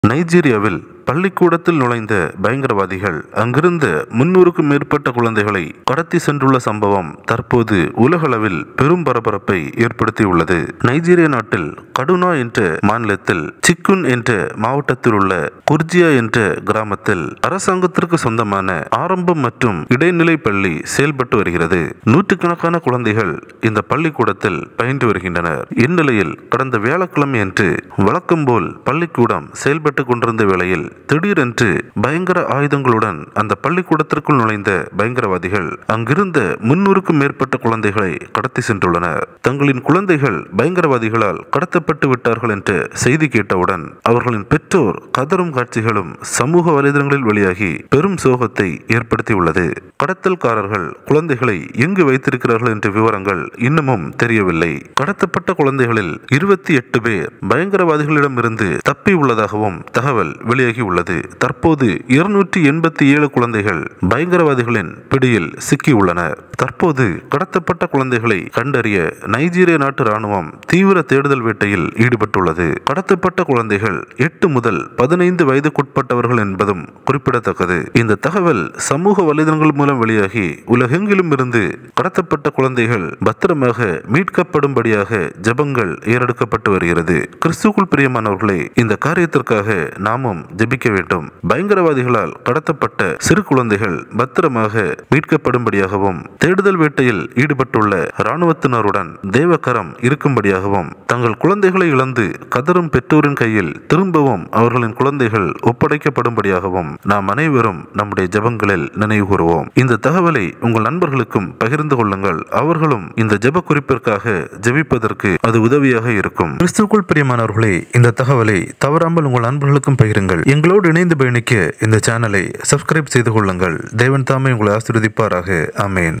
நைஜீரியாவில் பள்ளிக்கூடத்தில் நுழைந்த பயங்கரவாதிகள் அங்கிருந்த முன்னூறுக்கும் மேற்பட்ட குழந்தைகளை கடத்தி சென்றுள்ள சம்பவம் தற்போது உலகளவில் பெரும் பரபரப்பை ஏற்படுத்தியுள்ளது நைஜீரிய நாட்டில் கடுனா என்ற மாநிலத்தில் சிக்குன் என்ற மாவட்டத்தில் உள்ள குர்ஜியா என்ற கிராமத்தில் அரசாங்கத்திற்கு சொந்தமான ஆரம்பம் மற்றும் இடைநிலை பள்ளி செயல்பட்டு வருகிறது நூற்றுக்கணக்கான குழந்தைகள் இந்த பள்ளிக்கூடத்தில் பயின்று வருகின்றனர் இந்நிலையில் கடந்த வியாழக்கிழமை அன்று வழக்கம் போல் பள்ளிக்கூடம் செயல்பட்டு கொண்டிருந்த வேளையில் திடீரென்று பயங்கர ஆயுதங்களுடன் அந்த பள்ளிக்கூடத்திற்குள் நுழைந்த பயங்கரவாதிகள் அங்கிருந்த முன்னூறுக்கும் மேற்பட்ட குழந்தைகளை கடத்தி சென்றுள்ளனர் தங்களின் குழந்தைகள் பயங்கரவாதிகளால் கடத்தப்பட்டு விட்டார்கள் என்ற செய்தி கேட்டவுடன் அவர்களின் பெற்றோர் கதரும் காட்சிகளும் சமூக வலைதளங்களில் வெளியாகி பெரும் சோகத்தை ஏற்படுத்தியுள்ளது கடத்தல்காரர்கள் குழந்தைகளை எங்கு வைத்திருக்கிறார்கள் என்ற விவரங்கள் இன்னமும் தெரியவில்லை கடத்தப்பட்ட குழந்தைகளில் இருபத்தி எட்டு பேர் பயங்கரவாதிகளிடமிருந்து தப்பி உள்ளதாகவும் தகவல் வெளியாகி உள்ளது தற்போது இருநூற்றி எண்பத்தி ஏழு குழந்தைகள் பயங்கரவாதிகளின் பிடியில் சிக்கியுள்ளனர் தற்போது கடத்தப்பட்ட குழந்தைகளை கண்டறிய நைஜீரிய நாட்டு ராணுவம் தீவிர தேடுதல் வேட்டையில் ஈடுபட்டுள்ளது கடத்தப்பட்ட குழந்தைகள் எட்டு முதல் பதினைந்து வயதுக்குட்பட்டவர்கள் என்பதும் குறிப்பிடத்தக்கது இந்த தகவல் சமூக வலைதளங்கள் மூலம் வெளியாகி உலகெங்கிலும் இருந்து கடத்தப்பட்ட குழந்தைகள் பத்திரமாக மீட்கப்படும்படியாக ஜெபங்கள் ஏறெடுக்கப்பட்டு வருகிறது கிறிஸ்துக்குள் பிரியமானவர்களே இந்த காரியத்திற்காக நாமும் ஜெபிக்க வேண்டும் பயங்கரவாதிகளால் கடத்தப்பட்ட சிறு குழந்தைகள் பத்திரமாக மீட்கப்படும்படியாகவும் தேடுதல் வேட்டையில் ஈடுபட்டுள்ள இராணுவத்தினருடன் தேவகரம் இருக்கும்படியாகவும் தங்கள் குழந்தைகளை இழந்து கதரும் பெற்றோரின் கையில் திரும்பவும் அவர்களின் குழந்தைகள் ஒப்படைக்கப்படும்படியாகவும் நாம் அனைவரும் நம்முடைய ஜெபங்களில் நினைவு கூறுவோம் இந்த தகவலை உங்கள் நண்பர்களுக்கும் பகிர்ந்து கொள்ளுங்கள் அவர்களும் இந்த ஜெப குறிப்பிற்காக ஜெபிப்பதற்கு அது உதவியாக இருக்கும் கிறிஸ்துக்குள் பிரியமானவர்களே இந்த தகவலை தவறாமல் உங்கள் நண்பர்களுக்கும் பகிருங்கள் எங்களோடு இணைந்து பயணிக்க இந்த சேனலை சப்ஸ்கிரைப் செய்து கொள்ளுங்கள் தேவன் தாமே உங்களை ஆசீர்வதிப்பாராக ஆமேன்